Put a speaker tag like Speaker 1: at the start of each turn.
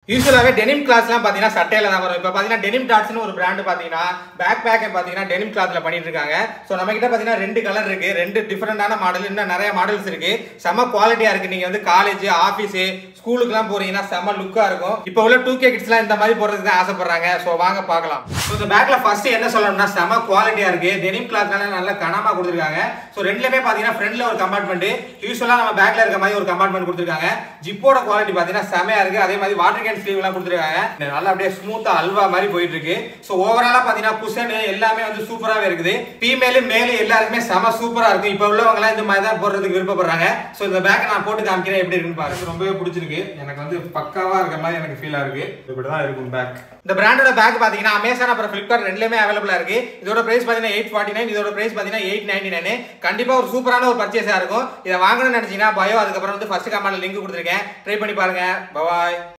Speaker 1: யூஸ்வலாகவே denim கிளாஸ்லாம் பார்த்தீங்கன்னா சட்டையில தான் வரும் இப்போ பார்த்தீங்கன்னா டெனிம் டாட்ஸ்னு ஒரு பிராண்டு பார்த்தீங்கன்னா பேக் பேக்கை பார்த்தீங்கன்னா டெனிம் கிளாத்தில் பண்ணிட்டு இருக்காங்க ஸோ நம்ம கிட்ட பார்த்தீங்கன்னா ரெண்டு கலர் இருக்கு ரெண்டு டிஃப்ரெண்டான மாடல் இன்னும் நிறைய மாடல்ஸ் இருக்கு செம குவாலிட்டியா இருக்கு நீங்க வந்து காலேஜ் ஆஃபீஸ் ஸ்கூலுக்குலாம் போறீங்கன்னா செம லுக்கா இருக்கும் இப்போ உள்ள டூ கே கிட்ஸ்லாம் இந்த மாதிரி போறதுக்கு தான் ஆசைப்படுறாங்க ஸோ வாங்க பார்க்கலாம் ஸோ இந்த பேக்ல ஃபர்ஸ்ட் என்ன சொல்லணும்னா செம குவாலிட்டியா இருக்கு டெனிம் கிளாத்னால நல்ல கனமா கொடுத்துருக்காங்க ஸோ ரெண்டுலயுமே பார்த்தீங்கன்னா ஃப்ரண்ட்ல ஒரு கம்பார்ட்மெண்ட் யூஸ்வலா நம்ம பேக்ல இருக்க மாதிரி ஒரு கம்பார்ட்மெண்ட் கொடுத்துருக்காங்க ஜிப்போட குவாலிட்டி பார்த்தீங்கன்னா செமையா இருக்கு அதே மாதிரி வாட்டர் கேன் ஸ்லீவ் எல்லாம் கொடுத்துருக்காங்க நல்லா அப்படியே ஸ்மூத்தா அல்வா மாதிரி போயிட்டு இருக்கு ஸோ ஓவராலா பார்த்தீங்கன்னா குஷன் எல்லாமே வந்து சூப்பராகவே இருக்குது ஃபீமேலு மேலு எல்லாருக்குமே செம சூப்பரா இருக்கும் இப்போ உள்ளவங்க எல்லாம் இந்த மாதிரி தான் போடுறதுக்கு விருப்பப்படுறாங்க ஸோ இந்த பேக்கை நான் போட்டு காமிக்கிறேன் எப்படி இருக்குன்னு பாருங்க ரொம்பவே பிடிச்சிருக்கு எனக்கு வந்து பக்காவா இருக்க மாதிரி எனக்கு ஃபீலா இருக்கு இப்படிதான் இருக்கும் பேக் இந்த பிராண்டோட பேக் பாத்தீங்கன்னா அமேசான் அப்புறம் ஃபிளிப்கார்ட் ரெண்டுலயுமே அவைலபிளா இருக்கு இதோட பிரைஸ் பாத்தீங்கன்னா எயிட் ஃபார்ட்டி நைன் இதோட பிரைஸ் பாத்தீங்கன்னா எயிட் நைன்டி நைன் கண்டிப்பா ஒரு சூப்பரான ஒரு பர்ச்சேஸா இருக்கும் இதை வாங்கணும்னு நினைச்சீங்கன்னா பயோ அதுக்கப்புறம் வந்து ஃபர்ஸ்ட் கமெண்ட்ல லிங்க் கொடுத்துருக்கேன் ட்ரை பண்ணி பாருங்க பபாய்